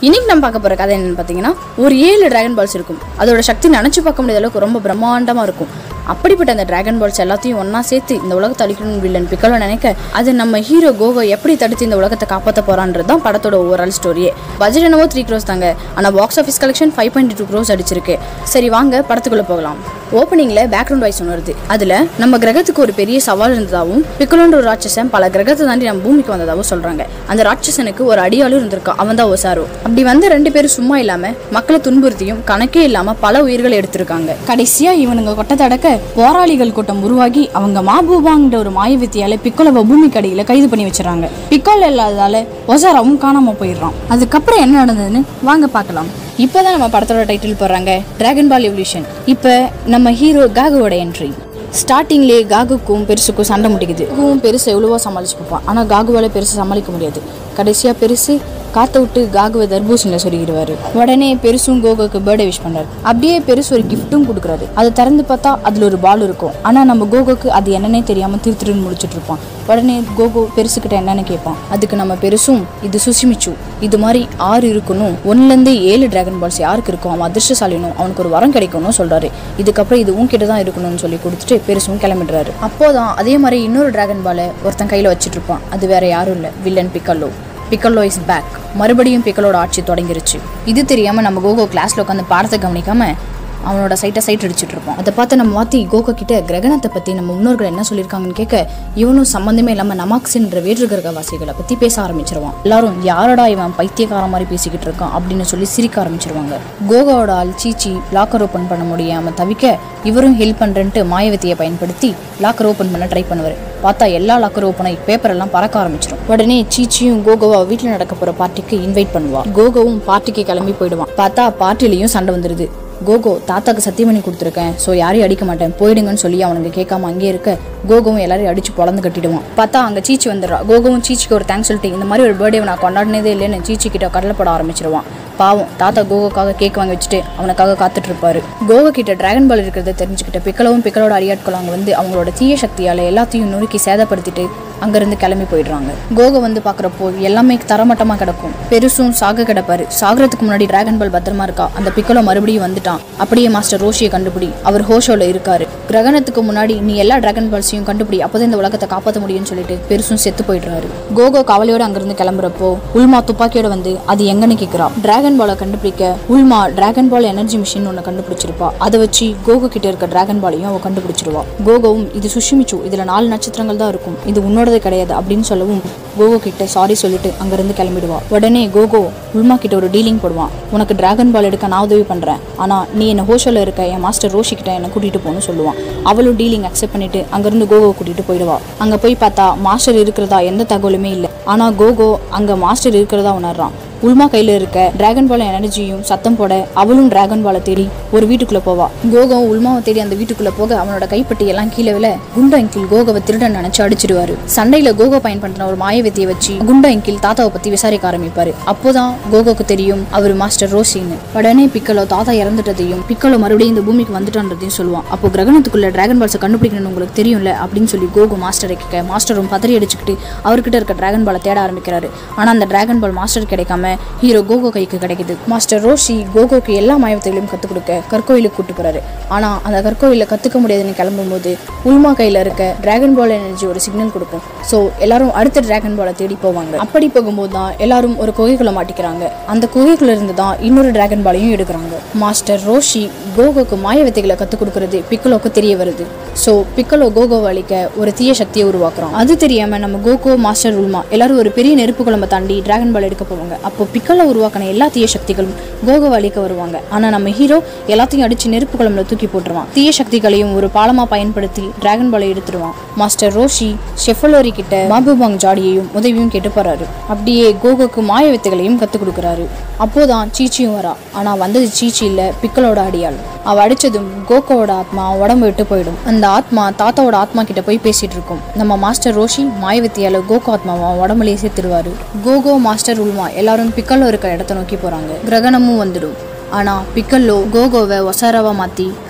இன்னைக்கு நம்ம பார்க்க போற கதை என்னன்னு பார்த்தீங்கன்னா ஒரு ஏழு டிராகன் பால்ஸ் இருக்கும் அதோட சக்தி நினைச்சு பார்க்க முடியாத அளவுக்கு ரொம்ப பிரம்மாண்டமா இருக்கும் அப்படிப்பட்ட அந்த டிராகன் பால்ஸ் எல்லாத்தையும் ஒண்ணா சேர்த்து இந்த உலகத்தை அழிக்கணும் வில்லன் பிக்கலோ நினைக்க அது நம்ம ஹீரோ கோகோ எப்படி தடுத்து இந்த உலகத்தை காப்பாற்ற போறான்றது தான் படத்தோட ஓவரால் ஸ்டோரியே பட்ஜெட் என்னவோ த்ரீ க்ரோஸ் தாங்க ஆனா box office collection five point two crores அடிச்சிருக்கு சரி வாங்க படத்துக்குள்ள போகலாம் ஓப்பனிங்ல பேக்ரவுண்ட் வாய்ஸ் ஒன்று வருது அதுல நம்ம கிரகத்துக்கு ஒரு பெரிய சவால் இருந்ததாகவும் பிக்கலோன்ற ஒரு ராட்சசன் பல கிரகத்தை தாண்டி நம்ம பூமிக்கு வந்ததாகவும் சொல்றாங்க அந்த ராட்சசனுக்கு ஒரு அடியாளும் இருந்திருக்கான் அவன் தான் ஒசாரோ அப்படி வந்த ரெண்டு பேரும் சும்மா இல்லாம மக்களை துன்புறுத்தியும் கணக்கே இல்லாம பல உயிர்களை எடுத்திருக்காங்க கடைசியா இவனுங்க கொட்டத்தை அடக்க போராளிகள் கூட்டம் உருவாகி அவங்க மாபூபாங்கிற ஒரு மாய வித்தியால பிக்கோலவை பூமி கடையில கைது பண்ணி வச்சிடறாங்க பிக்கோல இல்லாததால ஒசாராவும் காணாம போயிடுறான் அதுக்கப்புறம் என்ன நடந்ததுன்னு வாங்க பார்க்கலாம் இப்போதான் நம்ம படத்தோட டைட்டில் போடுறாங்க டிராகன் பால் எவல்யூஷன் இப்போ நம்ம ஹீரோ காகுவோட என்ட்ரி ஸ்டார்டிங்லேயே காகுக்கும் பெருசுக்கும் சண்டை முட்டிக்குது காகுவும் பெருசு எவ்வளவோ சமாளிச்சு பார்ப்பான் ஆனால் காகுவால பெருசு சமாளிக்க முடியாது கடைசியாக பெருசு காத்த விட்டு காகுவை தர்பூசணியில் சொல்லிடுவாரு உடனே பெருசும் கோகோக்கு பர்த்டே விஷ் பண்றாரு அப்படியே பெருசு ஒரு கிஃப்ட்டும் கொடுக்குறாரு அதை திறந்து பார்த்தா அதுல ஒரு பால் இருக்கும் ஆனா நம்ம கோகோக்கு அது என்னன்னே தெரியாம திரு திருன்னு முடிச்சிட்டு இருப்பான் உடனே கோகோ பெருசுக்கிட்ட என்னன்னு கேட்பான் அதுக்கு நம்ம பெருசும் இது சுசிமிச்சு இது மாதிரி ஆறு இருக்கணும் ஒன்னுலேருந்து ஏழு டிராகன் பால்ஸ் யாருக்கு இருக்கும் அவன் அதிர்ஷ்டசாலினும் அவனுக்கு ஒரு வரம் கிடைக்கணும்னு சொல்றாரு இதுக்கப்புறம் இது உன்கிட்ட தான் இருக்கணும்னு சொல்லி கொடுத்துட்டு பெருசும் கிளம்பிடுறாரு அப்போதான் அதே மாதிரி இன்னொரு டிராகன் பாலை ஒருத்தன் கையில வச்சிட்டு இருப்பான் அது வேற யாரும் இல்லை villain Piccolo Piccolo is back மறுபடியும் பிக்கலோட ஆட்சி தொடங்கிருச்சு இது தெரியாம நம்ம கோகோ கிளாஸ்ல உட்காந்து பாடத்தை கவனிக்காம அவனோட சைட்டை சைட் அடிச்சிட்டு இருப்பான் அதை பார்த்து நம்ம மாத்தி கோகோ கிட்ட கிரகணத்தை பத்தி நம்ம முன்னோர்கள் என்ன சொல்லியிருக்காங்கன்னு கேட்க இவனும் சம்பந்தமே இல்லாம நமாக்ஸ்ன்ற வேற்று கிரகவாசிகளை பத்தி பேச ஆரம்பிச்சிருவான் எல்லாரும் யாரடா இவன் பைத்தியக்கார மாதிரி பேசிக்கிட்டு இருக்கான் அப்படின்னு சொல்லி சிரிக்க ஆரம்பிச்சிருவாங்க கோகோவோட ஆள் சீச்சி லாக்கர் ஓப்பன் பண்ண முடியாம தவிக்க இவரும் ஹெல்ப் பண்றேன்ட்டு மாயவத்தியை பயன்படுத்தி லாக்கர் ஓப்பன் பண்ண ட்ரை பண்ணுவார் பார்த்தா எல்லா லாக்கர் ஓப்பனை பேப்பர் எல்லாம் பறக்க ஆரம்பிச்சிடும் உடனே சீச்சியும் கோகோவா வீட்டில் நடக்க போற பார்ட்டிக்கு இன்வைட் பண்ணுவா கோகோவும் பார்ட்டிக்கு கிளம்பி போயிடுவான் பார்த்தா பார்ட்டிலையும் சண்டை வந்துருது கோகோ தாத்தாக்கு சத்தியம் பண்ணி கொடுத்துருக்கேன் ஸோ யாரையும் அடிக்க மாட்டேன் போயிடுங்கன்னு சொல்லி அவனுக்கு கேட்காம அங்கேயே இருக்க கோகவும் எல்லாரையும் அடிச்சு பொழந்து கட்டிடுவான் பார்த்தா அங்கே சீச்சி வந்துடுறா கோகவும் சீச்சிக்கு ஒரு தேங்க்ஸ் சொல்லிட்டு இந்த மாதிரி ஒரு பர்த்டே நான் கொண்டாடினதே இல்லைன்னு சீச்சி கிட்ட கடலை போட ஆரம்பிச்சிருவான் பாவம் தாத்தா கோகோக்காக கேக் வாங்கி வச்சுட்டு அவனுக்காக காத்துட்டு இருப்பாரு கோகோ கிட்ட டிராகன் பால் இருக்கிறத தெரிஞ்சுக்கிட்ட பிக்கலவும் பிக்கலோட அடியாட்கள் அங்கே வந்து அவங்களோட தீய சக்தியால எல்லாத்தையும் நொறுக்கி சேதப்படுத்திட்டு அங்கிருந்து கிளம்பி போயிடுறாங்க கோகோ வந்து பாக்குறப்போ எல்லாமே தரமட்டமா கிடக்கும் பெருசும் சாக கிடப்பாரு சாகிறதுக்கு முன்னாடி டிராகன் பால் பத்திரமா இருக்கா அந்த பிக்கலோ மறுபடியும் வந்துட்டான் அப்படியே மாஸ்டர் ரோஷியை கண்டுபிடி அவர் ஹோஷோல இருக்காரு கிரகணத்துக்கு முன்னாடி நீ எல்லா டிராகன் பால்ஸையும் கண்டுபிடி அப்போதான் இந்த உலகத்தை காப்பாற்ற முடியும்னு சொல்லிட்டு பெருசும் செத்து போயிடுறாரு கோகோ கவலையோட அங்கிருந்து கிளம்புறப்போ உல்மா துப்பாக்கியோட வந்து அது எங்கன்னு கேக்குறா டிராகன் பாலை கண்டுபிடிக்க உல்மா டிராகன் பால் எனர்ஜி மிஷின் ஒன்று கண்டுபிடிச்சிருப்பா அதை வச்சு கோகோ கிட்ட இருக்க டிராகன் பாலையும் அவ கண்டுபிடிச்சிருவா கோகோவும் இது சுஷிமிச்சு இதுல நாலு நட்சத்திரங்கள் தான் இருக்கும் இது உன்னோடது கிடையாது அப்படின்னு சொல்லவும் கோகோ கிட்ட சாரி சொல்லிட்டு அங்கிருந்து கிளம்பிடுவா உடனே கோகோ உல்மா கிட்ட ஒரு டீலிங் போடுவான் உனக்கு டிராகன் பால் எடுக்க நான் உதவி பண்றேன் ஆனா நீ என்ன ஹோஷோல இருக்க என் மாஸ்டர் ரோஷி கிட்ட என்ன கூட்டிட்டு போன்னு சொல்லுவான் அவளும் டீலிங் அக்செப்ட் பண்ணிட்டு அங்கிருந்து கோகோ கூட்டிட்டு போயிடுவா அங்க போய் பார்த்தா மாஸ்டர் இருக்கிறதா எந்த தகவலுமே இல்லை ஆனா கோகோ அங்க மாஸ்டர் இருக்கிறதா உணர்றான் உல்மா கையில இருக்க டிராகன் பால் எனர்ஜியும் சத்தம் போட அவளும் டிராகன் பாலை தேடி ஒரு வீட்டுக்குள்ள போவா கோகம் உல்மாவை தேடி அந்த வீட்டுக்குள்ள போக அவனோட கைப்பட்டி எல்லாம் கீழே விழ குண்டா அங்கிள் கோகோவை திருடன் நினைச்சு அடிச்சிடுவாரு சண்டையில கோகோ பயன்படுத்தின ஒரு மாயவித்தியை வச்சு குண்டா அங்கிள் தாத்தாவை பத்தி விசாரிக்க ஆரம்பிப்பாரு அப்போதான் கோகோக்கு தெரியும் அவர் மாஸ்டர் ரோசின்னு உடனே பிக்கலோ தாத்தா இறந்துட்டதையும் பிக்கலோ மறுபடியும் இந்த பூமிக்கு வந்துட்டான்றதையும் சொல்லுவான் அப்போ கிரகணத்துக்குள்ள டிராகன் பால்ஸை கண்டுபிடிக்கணும்னு உங்களுக்கு தெரியும்ல அப்படின்னு சொல்லி கோகோ மாஸ்டரை கேட்க மாஸ்டரும் பதறி அடிச்சுக்கிட்டு அவர்கிட்ட இருக்க டிராகன் பாலை தேட ஆரம்பிக்கிறாரு ஆனா அந்த டிராகன் பால் மாஸ்டர் கிடைக்காம ஹீரோ கோகோ கைக்கு கிடைக்குது மாஸ்டர் ரோஷி கோகோக்கு எல்லா மாயவத்தைகளையும் கற்றுக் கொடுக்க கற்கோயிலுக்கு கூட்டு போறாரு ஆனா அந்த கற்கோயில கத்துக்க முடியாதுன்னு கிளம்பும்போது உல்மா கையில இருக்க டிராகன் பால் எனர்ஜி ஒரு சிக்னல் கொடுக்கும் ஸோ எல்லாரும் அடுத்த டிராகன் பாலை தேடி போவாங்க அப்படி போகும்போது தான் எல்லாரும் ஒரு குகைக்குள்ள மாட்டிக்கிறாங்க அந்த குகைக்குள்ள இருந்து தான் இன்னொரு டிராகன் பாலையும் எடுக்கிறாங்க மாஸ்டர் ரோஷி கோகோக்கு மாய வித்தைகளை கற்றுக் கொடுக்கறது பிக்கலோக்கு தெரிய வருது ஸோ பிக்கலோ கோகோவை அழிக்க ஒரு தீய சக்தியை உருவாக்குறான் அது தெரியாம நம்ம கோகோ மாஸ்டர் உல்மா எல்லாரும் ஒரு பெரிய நெருப்பு குழம்பை தாண்டி டிராகன் பால் எடுக்க போவாங்க அப்போ பிக்கலோ உருவாக்கின எல்லா தீய சக்திகளும் கோகோவை அழிக்க வருவாங்க ஆனா நம்ம ஹீரோ எல்லாத்தையும் அடிச்சு நெருப்பு குழம்புல தூக்கி போட்டுருவான் தீய சக்திகளையும் ஒரு பாலமா பயன்படுத்தி டிராகன் பாலை எடுத்துருவான் மாஸ்டர் ரோஷி ஷெஃபலோரி கிட்ட மாபுபாங் ஜாடியையும் உதவியும் கேட்டு போறாரு அப்படியே கோகோக்கு மாய வித்தைகளையும் கத்துக் கொடுக்குறாரு அப்போதான் சீச்சியும் வரா ஆனா வந்தது சீச்சி இல்ல பிக்கலோட அடியாள் அவ அடிச்சதும் கோகோவோட ஆத்மா உடம்பு விட்டு போயிடும் அந்த ஆத்மா தாத்தாவோட ஆத்மா கிட்ட போய் பேசிட்டு இருக்கும் நம்ம மாஸ்டர் ரோஷி மாயவித்தியால கோகோ ஆத்மாவை உடம்புலயே சேர்த்துருவாரு கோகோ மாஸ்டர் உல்மா எல்லாரும் பிக்கலோ இருக்க இடத்த நோக்கி போறாங்க கிரகணமும் வந்துடும் ஆனா பிக்கல்லோ கோகோவை ஒசாராவா மாத்தி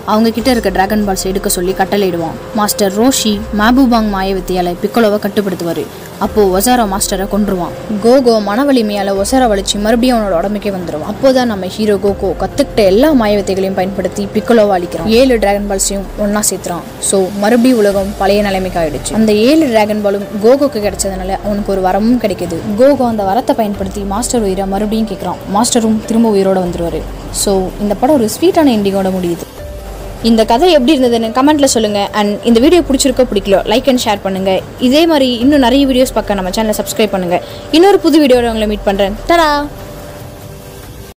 அவங்க கிட்ட இருக்க டிராகன் பால்ஸ் எடுக்க சொல்லி கட்டளையிடுவான் மாஸ்டர் ரோஷி மாபுபாங் மாய வித்தியால பிக்கோலோவை கட்டுப்படுத்துவார் அப்போ ஒசாரா மாஸ்டரை கொன்றுவான் கோகோ மன வலிமையால ஒசாரா வலிச்சு மறுபடியும் அவனோட உடம்புக்கே வந்துடும் அப்போதான் நம்ம ஹீரோ கோகோ கத்துக்கிட்ட எல்லா மாய வித்தைகளையும் பயன்படுத்தி பிக்கோலோவை அழிக்கிறான் ஏழு டிராகன் பால்ஸையும் ஒண்ணா சேர்த்துறான் ஸோ மறுபடியும் உலகம் பழைய நிலைமைக்கு ஆயிடுச்சு அந்த ஏழு டிராகன் பாலும் கோகோக்கு கிடைச்சதுனால அவனுக்கு ஒரு வரமும் கிடைக்குது கோகோ அந்த வரத்தை பயன்படுத்தி மாஸ்டர் உயிரை மறுபடியும் கேட்குறான் மாஸ்டரும் திரும்ப உயிரோட வந்துருவாரு ஸோ இந்த படம் ஒரு ஸ்வீட்டான எண்டிங்கோட முடியுது இந்த கதை எப்படி இருந்ததுன்னு கமெண்ட்ல சொல்லுங்க அண்ட் இந்த வீடியோ பிடிச்சிருக்கோ பிடிக்கலோ லைக் அண்ட் ஷேர் பண்ணுங்க இதே மாதிரி இன்னும் நிறைய வீடியோஸ் பார்க்க நம்ம சேனலை சப்ஸ்கிரைப் பண்ணுங்க இன்னொரு புது வீடியோட உங்களை மீட் பண்றேன் தடா